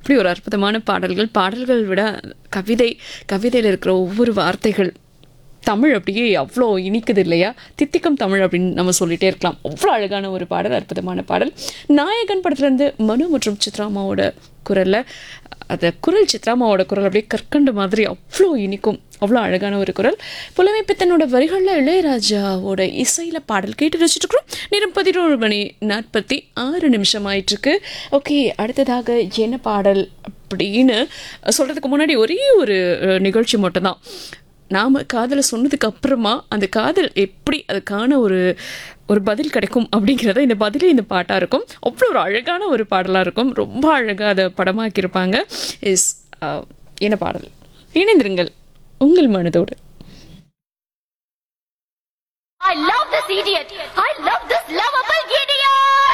அப்படி ஒரு அற்புதமான பாடல்கள் பாடல்கள் விட கவிதை கவிதையில் இருக்கிற ஒவ்வொரு வார்த்தைகள் தமிழ் அப்படியே அவ்வளோ இனிக்குது இல்லையா தித்திக்கும் தமிழ் அப்படின்னு நம்ம சொல்லிட்டே இருக்கலாம் அவ்வளோ அழகான ஒரு பாடல் அற்புதமான பாடல் நாயகன் படத்துலேருந்து மனு மற்றும் சித்ராமாவோட குரலில் அந்த குரல் சித்ராமாவோட குரல் அப்படியே கற்கண்டு மாதிரி அவ்வளோ இனிக்கும் அவ்வளோ அழகான ஒரு குரல் புலமை பித்தனோட வரிகளில் இளையராஜாவோட இசையில் பாடல் கேட்டு வச்சுட்டு இருக்கிறோம் நேரம் பதினோரு மணி நாற்பத்தி ஆறு நிமிஷம் ஆயிட்டிருக்கு ஓகே அடுத்ததாக என்ன பாடல் அப்படின்னு சொல்கிறதுக்கு முன்னாடி ஒரே ஒரு அஹ், நிகழ்ச்சி மட்டும்தான் நாம் காதலை சொன்னதுக்கு அப்புறமா அந்த காதல் எப்படி அதுக்கான ஒரு ஒரு பதில் கிடைக்கும் அப்படிங்கிறத இந்த பதிலே இந்த பாட்டாக இருக்கும் அவ்வளோ ஒரு அழகான ஒரு பாடலாக இருக்கும் ரொம்ப அழகாக அதை படமாக்கியிருப்பாங்க இஸ் என்ன பாடல் இணைந்திருங்கள் உங்கள் மனதோடு I love this idiot. I love this lover.